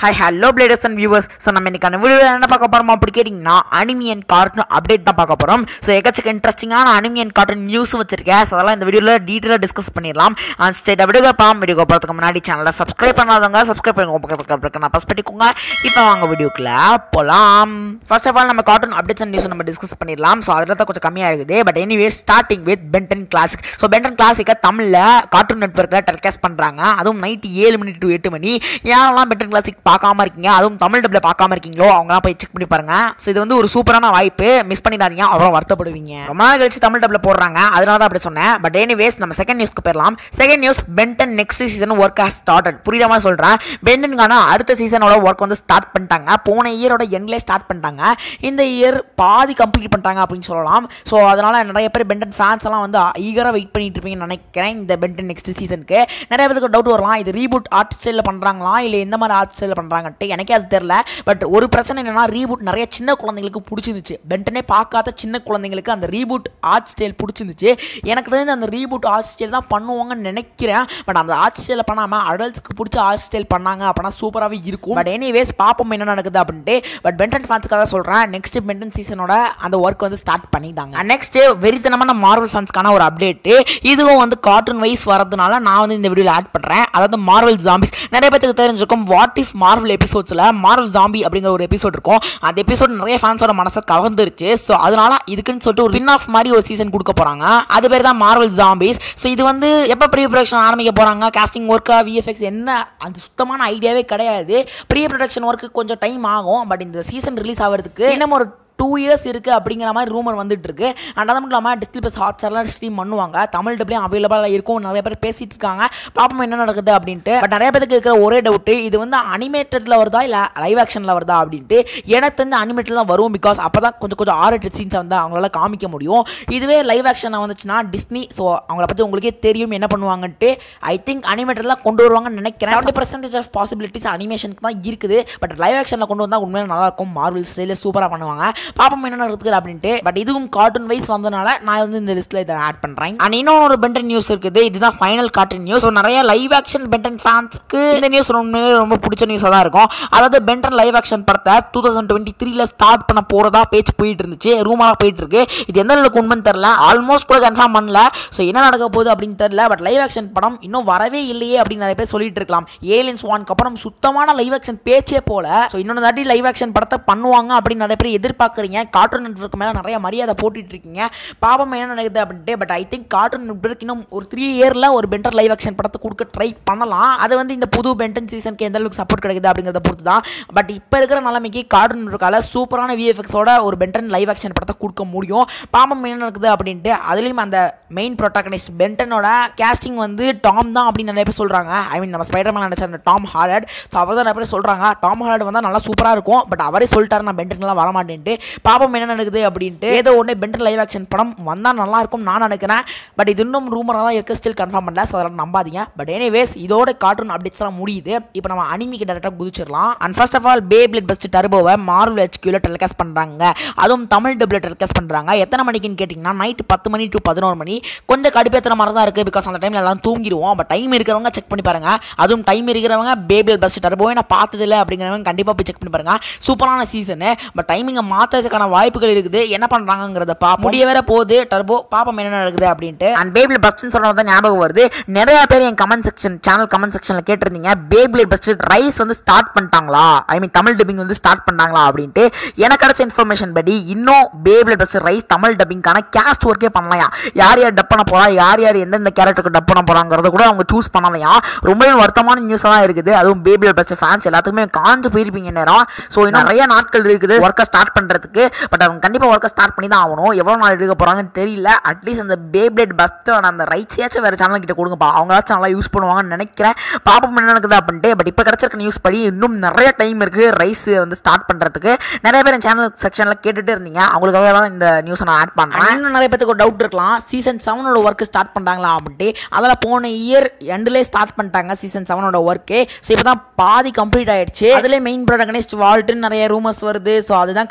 hi hello bladers and viewers so நம்ம இன்னைக்கான video என்ன பார்க்க போறோம் அப்படி கேட்டிங்கன்னா அனிமி அண்ட் கார்ட்டூன் அப்டேட் தான் பார்க்க போகிறோம் ஸோ எக்கச்சக்க இன்ட்ரெஸ்டிங்கான அனிமி அண்ட் கார்ட்டூன் நியூஸ் வச்சிருக்கேன் ஸோ அதெல்லாம் இந்த வீடியோவில் டீட்டெயிலாக டிஸ்கஸ் பண்ணிடலாம் அண்ட் ஸ்டேட் வீடியோ பார்ப்போம் வீடியோ போகிறதுக்கு முன்னாடி சேனலை சப்ஸ்கிரைப் பண்ணாதவங்க சப்ஸ்கிரைப் பண்ணுங்க பக்கத்துக்கு இருக்கு நான் பஸ் பண்ணிக்கோங்க இப்போ வாங்க வீடியோக்குள்ள போகலாம் ஃபர்ஸ்ட் ஆஃப் ஆல் நம்ம கார்ட்டூன் அப்டேட்ஸ் அண்ட் நியூஸ் நம்ம டிஸ்கஸ் பண்ணிடலாம் ஸோ அதில் தான் கொஞ்சம் கம்மியாக இருக்குது but anyway starting with Ben Ten classic so Ben Ten கிளாசிக்கை தமிழில் கார்ட்டூன் நெட்ஒர்க்கில் டெலிகாஸ்ட் பண்ணுறாங்க அதுவும் நைட்டு ஏழு மணி டு எட்டு மணி யாரெல்லாம் பென்டன் கிளாசிக் பார்க்காம இருக்கீங்க அதுவும் தமிழ் டப்பில் பார்க்காம இருக்கீங்களோ அவங்களாம் போய் செக் பண்ணி பாருங்க ஸோ இது வந்து ஒரு சூப்பரான வாய்ப்பு மிஸ் பண்ணிடாதீங்க அப்புறம் வருத்தப்படுவீங்க ரொம்ப நாள் கழிச்சு தமிழ் டப்பில் போடுறாங்க அதனால தான் அப்படி சொன்னேன் பட் எனிவேஸ் நம்ம செகண்ட் நியூஸ்க்கு போயிடலாம் second news Ben Ten next season work has started புரியுற மாதிரி சொல்கிறேன் பென்டனுக்கான அடுத்த சீசனோட ஒர்க் வந்து ஸ்டார்ட் பண்ணிட்டாங்க போன இயரோட எண்ட்லேயே ஸ்டார்ட் பண்ணிட்டாங்க இந்த இயர் பாதி கம்ப்ளீட் பண்ணிட்டாங்க அப்படின்னு சொல்லலாம் ஸோ அதனால நிறைய பேர் பென்டன் ஃபேன்ஸ் எல்லாம் வந்து ஈகராக வெயிட் பண்ணிட்டு இருப்பீங்கன்னு நினைக்கிறேன் இந்த பென்டன் நெக்ஸ்ட் சீசனுக்கு நிறைய பேருக்கு டவுட் வரலாம் இது ரீபூட் ஆர்ட் ஸ்டைலில் பண்ணுறாங்களா இல்லை எந்த மாதிரி ஆர்ட் ஸ்டைலில் பண்ணுறாங்கன்ட்டு எனக்கே அது தெரில பட் ஒரு பிரச்சனை என்னன்னா ரீபூட் நிறைய சின்ன குழந்தைங்களுக்கு பிடிச்சிருந்துச்சு பென்டனே பார்க்காத சின்ன குழந்தைங்களுக்கு அந்த ரீபூட் ஆர்ட் ஸ்டைல் பிடிச்சிருந்துச்சு எனக்கு தெரிஞ்சு அந்த ரீபூட் ஆர்ட் ஸ்டைல் தான் பண்ணுவாங்கன்னு நினைக்கிறேன் பட் அந்த ஆர்ட் ஸ்டைலில் பண்ணாமல் அடல்ட்ஸ்க்கு பிடிச்ச ஆர்ட் ஸ்டைல் பண்ணாங்க அப்படின்னா சூப்பராகவே இருக்கும் பட் எனிவேஸ் பார்ப்போம் என்ன நடக்குது அப்படின்ட்டு பட் பென்டன் ஃபேன்ஸ்க்காக சொல்கிறேன் நெக்ஸ்ட் பென்டன் சீசனோட அந்த ஒர்க் வந்து ஸ்டார்ட் பண்ணிட்டாங்க நெக்ஸ்ட் வெறித்தனமான மார்வல் ஃபேன்ஸ்க்கான ஒரு அப்டேட்டு இதுவும் வந்து கார்ட்டூன் வைஸ் வரதுனால நான் வந்து இந்த வீடியோவில் ஆட் பண்ணுறேன் அதாவது மார்வல் ஜாம்பிஸ் நிறைய பேருக்கு தெரிஞ்சிருக்கும் வாட் இஃப் மார்வல் எபிசோட்ஸில் மார்வல் ஜாம்பி அப்படிங்கிற ஒரு எபிசோட் இருக்கும் அந்த எபிசோட் நிறைய ஃபேன்ஸோட மனசை கவர்ந்துருச்சு ஸோ அதனால இதுக்குன்னு சொல்லிட்டு ஒரு வின் ஆஃப் மாதிரி ஒரு சீசன் கொடுக்க போகிறாங்க அது பேர் தான் மார்வல் ஜாம்பிஸ் ஸோ இது வந்து எப்போ ப்ரீ ப்ரொடக்ஷன் ஆரம்பிக்க போகிறாங்க காஸ்டிங் ஒர்க்கா விஎஃப்எக்ஸ் என்ன அந்த சுத்தமான ஐடியாவே கிடையாது ப்ரீ ப்ரொடக்ஷன் ஒர்க்கு கொஞ்சம் டைம் ஆகும் பட் இந்த சீசன் ரிலீஸ் ஆகிறதுக்கு இன்னும் ஒரு டூ இயர்ஸ் இருக்குது அப்படிங்கிற மாதிரி ரூமர் வந்துட்டு இருக்கு அண்ட் அது மட்டும் இல்லாமல் டிஸ்பிள் ப்ளஸ் ஹாட் ஸ்டார்லாம் ஸ்ட்ரீம் பண்ணுவாங்க தமிழ் டப்லையும் அவைலபிளாக இருக்கும் நிறைய பேர் பேசிட்டு இருக்காங்க பாப்போம் என்ன நடக்குது அப்படின்ட்டு பட் நிறைய பேருக்கு இருக்கிற ஒரே டவுட்டு இது வந்து அனிமேட்டடில் வருதா இல்லை லைவ் ஆக்ஷனில் வருதா அப்படின்ட்டு எனக்கு தெரிஞ்ச அனிமேட்டட் தான் வரும் பிகாஸ் அப்போ தான் கொஞ்சம் கொஞ்சம் ஆர்ட் சீன்ஸை வந்து அவங்களால காமிக்க முடியும் இதுவே லைவ் ஆக்ஷனாக வந்துச்சுன்னா டிஸ்னி ஸோ அவங்கள பற்றி உங்களுக்கே தெரியும் என்ன பண்ணுவாங்கன்ட்டு ஐ திங்க் அனிமேட்டட்லாம் கொண்டு வருவாங்கன்னு நினைக்கிறேன் செவன்டி பர்சன்டேஜ் ஆஃப் பாசிபிலிட்டிஸ் அனிமேஷனுக்கு தான் இருக்குது பட் லைவ் ஆக்ஷனில் கொண்டு வந்தால் உண்மையில நல்லாயிருக்கும் மார்வல் ஸ்டைலில் சூப்பராக பண்ணுவாங்க பாப்போம் என்ன நடக்குது அப்படின்ட்டு பட் இதுவும் கார்ட்டூன் வைஸ் வந்தனால நான் வந்து இந்த லிஸ்ட்ல இதை ஆட் பண்றேன் அண்ட் இன்னொன்று ஒரு பென்டன் நியூஸ் இருக்குது இதுதான் ஃபைனல் கார்ட்டூன் நியூஸ் ஸோ நிறைய லைவ் ஆக்ஷன் பென்டன் ஃபேன்ஸ்க்கு இந்த நியூஸ் உண்மையிலே ரொம்ப பிடிச்ச நியூஸாக தான் இருக்கும் அதாவது பென்டன் லைவ் ஆக்ஷன் படத்தை டூ தௌசண்ட் டுவெண்ட்டி த்ரீல ஸ்டார்ட் பண்ண போறதா பேச்சு போயிட்டு இருந்துச்சு ரூமாக போயிட்டு இருக்கு இது எந்த அளவுக்கு உண்மைன்னு தெரியல ஆல்மோஸ்ட் கூட கன்ஃபார்ம் பண்ணல ஸோ என்ன நடக்க போகுது அப்படின்னு தெரியல பட் லைவ் ஆக்ஷன் படம் இன்னும் வரவே இல்லையே அப்படின்னு நிறைய பேர் சொல்லிட்டு இருக்கலாம் ஏலியன்ஸ் ஒன்க்கு அப்புறம் சுத்தமான லைவ் ஆக்ஷன் பேச்சே போல ஸோ இன்னொன்று தாட்டி லைவ் ஆக்ஷன் படத்தை பண்ணுவாங்க அப்படின்னு நிறைய பேர் எதிர்பார்க்குறீங்க கார்ட்டூன் நெட்ஒர்க் மேலே நிறைய மரியாதை போட்டுட்டு இருக்கீங்க பாவம் என்ன நடக்குது அப்படின்ட்டு but I think cartoon network இன்னும் ஒரு த்ரீ இயரில் ஒரு பென்டர் லைவ் ஆக்ஷன் படத்தை கொடுக்க ட்ரை பண்ணலாம் அது வந்து இந்த புது பென்டன் சீசனுக்கு எந்த அளவுக்கு சப்போர்ட் கிடைக்குது அப்படிங்கிறத பொறுத்து தான் பட் இப்போ இருக்கிற நிலைமைக்கு கார்ட்டூன் நெட்ஒர்க்கால சூப்பரான விஎஃப்எக்ஸோட ஒரு பென்டன் லைவ் ஆக்ஷன் படத்தை கொடுக்க முடியும் பாவம் என்ன நடக்குது அப்படின்ட்டு அதுலேயும் அந்த மெயின் ப்ரொட்டாகனிஸ்ட் பென்டனோட கேஸ்டிங் வந்து டாம் தான் அப்படின்னு நிறைய பேர் சொல்கிறாங்க ஐ மீன் நம்ம ஸ்பைடர்மேன் நினச்ச அந்த டாம் ஹாலட் ஸோ அவர் தான் நிறைய பேர் சொல்கிறாங்க டாம் ஹாலட் வந்தால் நல்லா சூப்பராக இருக்கும் பட் அவரே சொல்லிட்டாரு நான் பென்டன்லாம் வரமாட்டேன்ட்டு பாப்போம் என்ன நடக்குது அப்படின்ட்டு ஏதோ ஒன்று பென்டன் லைவ் ஆக்ஷன் படம் வந்தால் நல்லா இருக்கும் நான் நினைக்கிறேன் பட் இது இன்னும் ரூமராக தான் இருக்க ஸ்டில் கன்ஃபார்ம் பண்ணல ஸோ அதெல்லாம் நம்பாதீங்க பட் எனிவேஸ் இதோட கார்ட்டூன் அப்டேட்ஸ்லாம் முடியுது இப்போ நம்ம அனிமிக்கு டேரக்டாக குதிச்சிடலாம் and first of all Beyblade burst டர்போவை மார்வல் ஹெச்கியூல டெலிகாஸ்ட் பண்ணுறாங்க அதுவும் தமிழ் டபுள் டெலிகாஸ்ட் பண்ணுறாங்க எத்தனை மணிக்குன்னு கேட்டிங்கன்னா நைட் பத்து மணி டு பதினோரு மணி கொஞ்சம் கடுப்பேற்றுற மாதிரி தான் இருக்குது பிகாஸ் அந்த டைமில் எல்லாம் தூங்கிடுவோம் பட் டைம் இருக்கிறவங்க செக் பண்ணி பாருங்க அதுவும் டைம் இருக்கிறவங்க பேபிள் பெஸ்ட் டர்போவை நான் பார்த்ததில்ல அப்படிங்கிறவங்க கண்டிப்பாக போய் செக் பண்ணி பாருங்க சூப்பரான சீசனு பட் டைமிங்கை மாற்றுறதுக்கான வாய்ப்புகள் இருக்குது என்ன பண்ணுறாங்கிறத பா முடிய வேற போகுது டர்போ பாப்பம் என்ன நடக்குது அப்படின்ட்டு அண்ட் பேபிள் பஸ்ட்னு சொல்றது தான் ஞாபகம் வருது நிறைய பேர் என் கமெண்ட் செக்ஷன் சேனல் கமெண்ட் செக்ஷனில் கேட்டிருந்தீங்க பேபிள் பஸ்ட் ரைஸ் வந்து ஸ்டார்ட் பண்ணிட்டாங்களா ஐ மீன் தமிழ் டப்பிங் வந்து ஸ்டார்ட் பண்ணாங்களா அப்படின்ட்டு எனக்கு கிடைச்ச இன்ஃபர்மேஷன் படி இன்னும் பேபிள் பஸ்ட் ரைஸ் தமிழ் டப்பிங்கான கேஸ்ட் ஒர்க்கே பண்ணலையா யார் யார் டப் பண்ண போறா யார் யார் எந்தெந்த கேரக்டருக்கு டப் பண்ண போறாங்கிறத கூட அவங்க சூஸ் பண்ணலையா ரொம்பவே வருத்தமான நியூஸ் தான் இருக்குது அதுவும் பேபிள் பஸ்ட் ஃபேன்ஸ் எல்லாத்துக்குமே காஞ்சு போயிருப்பீங்க நேரம் ஸோ இன்னும் நிறைய நாட்கள் இருக்குது ஒர்க்கை ஸ்டார்ட் பண்ணுறதுக்கு பட் அவங்க கண்டிப்பாக ஒர்க்கை ஸ்டார்ட் பண்ணி தான் ஆகணும் எவ்வளோ நாள் எடுக்க போகிறாங்கன்னு தெரியல அட்லீஸ்ட் அந்த பேப்ளேட் பஸ்ட்டோட அந்த ரைட்ஸையாச்சும் வேறு சேனல் கிட்ட கொடுங்கப்பா அவங்களாச்சும் நல்லா யூஸ் பண்ணுவாங்கன்னு நினைக்கிறேன் பாப்போம் என்ன நடக்குது அப்படின்ட்டு பட் இப்போ கிடச்சிருக்க நியூஸ் படி இன்னும் நிறைய டைம் இருக்குது ரைஸ் வந்து ஸ்டார்ட் பண்ணுறதுக்கு நிறைய பேர் என் சேனல் செக்ஷனில் கேட்டுட்டு இருந்தீங்க அவங்களுக்காக தான் இந்த நியூஸை நான் ஆட் பண்ணுறேன் இன்னும் நிறைய பேருக்கு ஒரு டவுட் இருக்கலாம் சீசன் செவனோட ஒர்க் ஸ்டார்ட் பண்ணுறாங்களா அப்படின்ட்டு அதில் போன இயர் எண்ட்லேயே ஸ்டார்ட் பண்ணிட்டாங்க சீசன் செவனோட ஒர்க்கு ஸோ இப்போ தான் பாதி கம்ப்ளீட் ஆயிடுச்சு அதில் மெயின் ப்ரோடகனிஸ்ட் வால்ட்டுன்னு நிறைய ரூமர்ஸ் வருது ஸோ அதுதான் கடைசி சீசன்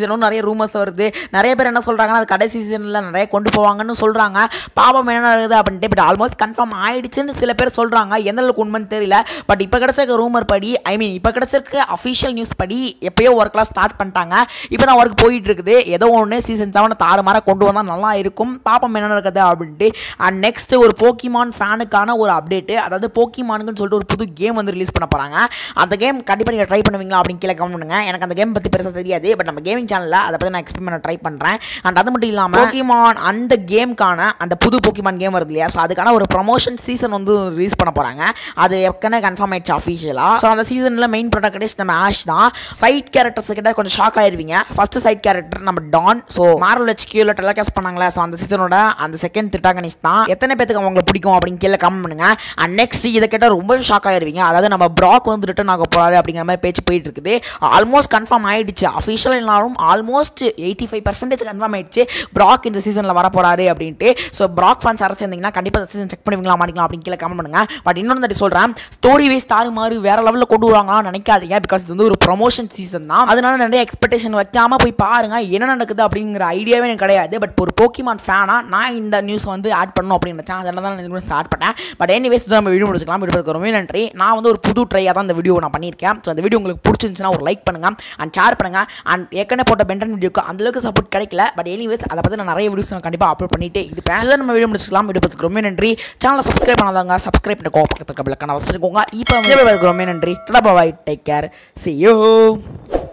சீசனும் நிறைய ரூமர்ஸ் வருது நிறைய பேர் என்ன சொல்கிறாங்கன்னா அது கடைசி சீசனில் நிறைய கொண்டு போவாங்கன்னு சொல்கிறாங்க பாவம் என்ன நடக்குது அப்படின்ட்டு பட் ஆல்மோஸ்ட் கன்ஃபார்ம் ஆயிடுச்சுன்னு சில பேர் சொல்கிறாங்க எந்த அளவுக்கு உண்மைன்னு தெரியல பட் இப்போ கிடச்சிருக்க ரூமர் படி ஐ மீன் இப்போ கிடச்சிருக்க அஃபிஷியல் நியூஸ் படி எப்பயோ ஒர்க்லாம் ஸ்டார்ட் பண்ணிட்டாங்க இப்போ தான் ஒர்க் போயிட்டு இருக்குது ஏதோ ஒன்று சீசன் செவனை தாறுமாறாக கொண்டு வந்தால் நல்லா இருக்கும் பாப்போம் என்ன நடக்குது அப்படின்ட்டு அண்ட் நெக்ஸ்ட் ஒரு போக்கிமான் ஃபேனுக்கான ஒரு அப்டேட்டு அதாவது போக்கிமானுக்குன்னு சொல்லிட்டு ஒரு புது கேம் வந்து ரிலீஸ் பண்ண போகிறாங்க அந்த கேம் கண்டிப்பாக நீங்கள் ட்ரை பண்ணுவீங்களா அப்படின்னு கீழே கமெண்ட் பண்ணுங்க எனக்கு அந்த கேம் பற்றி பெருசாக தெரியாது பட் நம்ம கேமிங் சேனலில் அதை பற்றி நான் எக்ஸ்பிளைன் பண்ண ட்ரை பண்ணுறேன் அண்ட் அது மட்டும் இல்லாமல் போக்கிமான் அந்த கேமுக்கான அந்த புது போக்கிமான் கேம் வருது இல்லையா ஸோ அதுக்கான ஒரு ப்ரொமோஷன் சீசன் வந்து ரிலீஸ் பண்ண போகிறாங்க அது ஏற்கனவே கன்ஃபார்ம் ஆயிடுச்சு அஃபிஷியலாக ஸோ அந்த சீசனில் மெயின் ப்ரொடக்டர்ஸ் நம்ம ஆஷ் தான் சைட் கேரக்டர்ஸ் கிட்ட கொஞ்சம் ஷாக் ஆயிருவீங்க ஃபர்ஸ்ட் சைட் கேரக்டர் நம்ம டான் ஸோ மாரல் ஹெச்கியூல டெலகாஸ்ட் பண்ணாங்களே ஸோ அந்த சீசனோட அந்த செகண்ட் திட்டாகனிஸ் தான் எத்தனை பேத்துக்கு அவங்களை பிடிக்கும் அப்படின்னு கீழே கமெண்ட் பண்ணுங்க அண்ட் நெக்ஸ்ட் இதை கேட்டால் ரொம்ப ஷாக் ஆயிருவீங்க அதாவது நம்ம ப்ராக் வந்து ரிட்டர்ன் ஆக போறாரு அப்படிங்கிற மாதிரி பேச்சு போயிட்டு இருக்குது ஆல்மோஸ்ட் கன்ஃபார்ம் ஆயிடுச்சு அஃபிஷியல் எல்லாரும் almost eighty five percentage confirm ஆயிடுச்சு ப்ராக் இந்த சீசனில் வர போறாரு அப்படின்ட்டு ஸோ ப்ராக் ஃபேன்ஸ் அரைச்சிருந்தீங்கன்னா கண்டிப்பாக இந்த சீசன் செக் பண்ணுவீங்களா மாட்டிக்கலாம் அப்படின்னு கீழே கமெண்ட் பண்ணுங்க பட் இன்னொன்று தட்டி சொல்கிறேன் ஸ்டோரி வைஸ் தாறு மாறு வேற லெவலில் கொண்டு வருவாங்கன்னு நினைக்காதீங்க பிகாஸ் இது வந்து ஒரு ப்ரொமோஷன் சீசன் தான் அதனால நிறைய எக்ஸ்பெக்டேஷன் வைக்காம போய் பாருங்க என்ன நடக்குது அப்படிங்கிற ஐடியாவே எனக்கு கிடையாது பட் ஒரு போக்கிமான் ஃபேனா நான் இந்த நியூஸ் வந்து ஆட் பண்ணணும் அப்படின்னு நினச்சேன் அதனால தான் இந்த நியூஸ் ஆட் பண்ணேன் பட் எனிவேஸ் நம்ம வீடியோ முடிச்சுக்கலாம் வீடியோ ரொம்ப நன்றி நான் வந்து ஒரு புது ட்ரையாக தான் இந்த வீடியோ நான் பண்ணியிருக்கேன் ஸோ அந்த வீடியோ உங்களுக்கு பிடிச்சிருந்துச்சுன்னா ஒரு லைக் பண்ணுங்க அண்ட் ஷேர் பண்ணுங்க அண்ட் ஏற்கனவே போட்ட பென்டன் வீடியோக்கு அந்த அளவுக்கு சப்போர்ட் கிடைக்கல பட் எனிவேஸ் அதை பற்றி நான் நிறைய வீடியோஸ் நான் கண்டிப்பாக அப்லோட் பண்ணிட்டே இருப்பேன் So, நம்ம வீடியோ முடிச்சுக்கலாம் வீடியோ பார்த்துக்கு ரொம்ப நன்றி சேனலை சப்ஸ்கிரைப் பண்ணாதவங்க சப்ஸ்கிரைப் பண்ணிக்கோ பக்கத்துக்கு பிள்ளைக்கான வச்சுக்கோங்க இப்போ ரொம்ப நன்றி bye take care see you